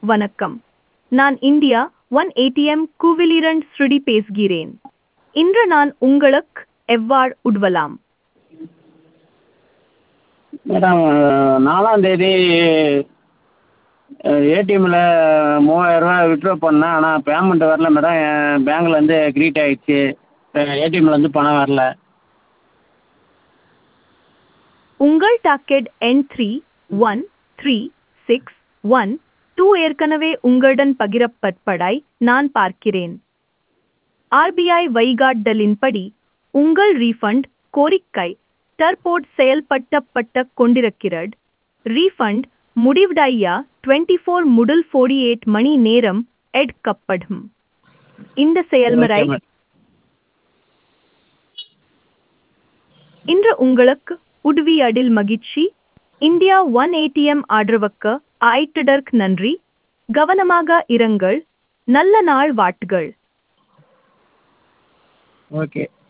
வணக்கம் நான் India one ATM கூவிலிரண்ட் ஸ்ருடி பேசுகிறேன் இன்று நான் உங்களுக்கு எவ்வாறு உதவலாம் மேடம் நாலாம் தேதி ஏடிஎம்மில் மூவாயிரரூவா வித்ட்ரா பண்ணேன் ஆனால் பேமெண்ட் வரல மேடம் என் பேங்க்லேருந்து க்ரீட் ஆகிடுச்சி ஏடிஎம்லேருந்து பணம் வரல உங்கள் டாக்கெட் எண் three one three six one two ஏற்கனவே உங்களுடன் பகிரப்பட்டதை நான் பார்க்கிறேன் ஆர்பிஐ வழிகாட்டுதலின்படி உங்கள் ரீஃபண்ட் கோரிக்கை தற்போது செயல்படுத்தப்பட்டு கொண்டிருக்கிறது ரீஃபண்ட் முடிவடைய டுவெண்ட்டி ஃபோர் முதல் ஃபோர்டி எயிட் மணி நேரம் எடுக்கப்படும் இந்த செயல்முறை ஓகே மேடம் இன்று உங்களுக்கு உதவியதில் மகிழ்ச்சி இந்தியா ஒன் ஏடிஎம் ஆதரவுக்கு ஆயிட்டதற்கு நன்றி கவனமாக இருங்கள் நல்ல நாள் வாழ்த்துகள் ஓகே